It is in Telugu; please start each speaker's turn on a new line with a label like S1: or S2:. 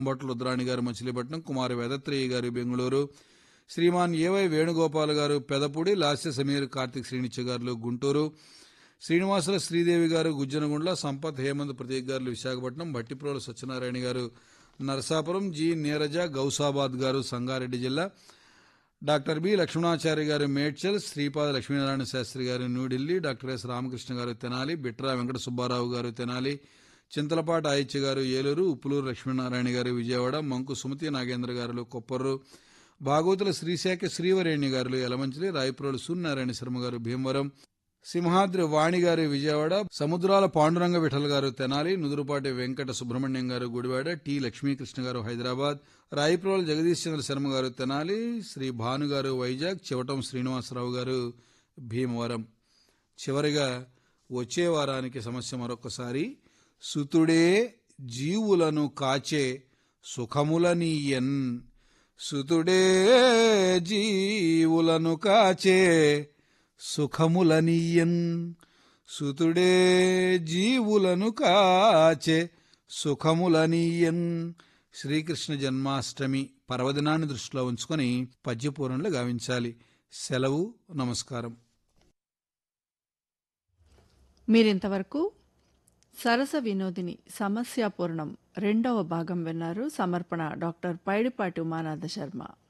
S1: బొట్ల రుద్రాణి గారు మచిలీపట్నం కుమారి వేదత్రేయ గారు బెంగళూరు శ్రీమాన్ ఏవై వేణుగోపాల్ గారు పెదపూడి లాస్య సమీర్ కార్తిక్ శ్రీనిత్య గారు గుంటూరు శ్రీనివాసుల శ్రీదేవి గారు గుజ్జనగుండ్ల సంపత్ హేమంత్ ప్రతీక్ గారు విశాఖపట్నం భట్టిప్రోల సత్యనారాయణ గారు నరసాపురం జి నీరజ గౌసాబాద్ గారు సంగారెడ్డి జిల్లా డాక్టర్ బి లక్ష్మణాచార్య గారు మేడ్చల్ శ్రీపాద లక్ష్మీనారాయణ శాస్త్రి గారు న్యూఢిల్లీ డాక్టర్ ఎస్ రామకృష్ణ గారు తెనాలి బిట్రా వెంకట సుబ్బారావు గారు తెనాలి చింతలపాటి ఆయిత్య గారు ఏలూరు ఉప్పులూరు లక్ష్మీనారాయణ గారు విజయవాడ మంకు సుమతి నాగేంద్ర గారు కొప్పర్రు భాగవతుల శ్రీశాఖ శ్రీవరేణ్య గారు యలమంచిలి రాయపురోలు సూర్యనారాయణ శర్మ గారు భీమవరం సింహాద్రి వాణి గారు విజయవాడ సముద్రాల పాండురంగ విఠల్ గారు తెనాలి నుదురుపాటి వెంకట సుబ్రహ్మణ్యం గారు గుడివాడ టి లక్ష్మీకృష్ణ గారు హైదరాబాద్ రాయపురోలు జగదీష్ చంద్ర శర్మ గారు తెనాలి శ్రీ భాను గారు వైజాగ్ చివటం శ్రీనివాసరావు గారు భీమవరం చివరిగా వచ్చే వారానికి సమస్య మరొకసారి సుతుడే జీవులను కాచే సుఖములనీయన్ సుతుడే జీవులను కాచే సుఖములనీయన్ సుతుడే జీవులను కాచే సుఖములనీయన్ శ్రీకృష్ణ జన్మాష్టమి పర్వదినాన్ని దృష్టిలో ఉంచుకొని పద్యపూరణలు గావించాలి సెలవు నమస్కారం
S2: మీరింతవరకు సరస వినోదిని సమస్యాపూర్ణం రెండవ భాగం విన్నారు సమర్పణ డాక్టర్ పైడిపాటి ఉమానాథ శర్మ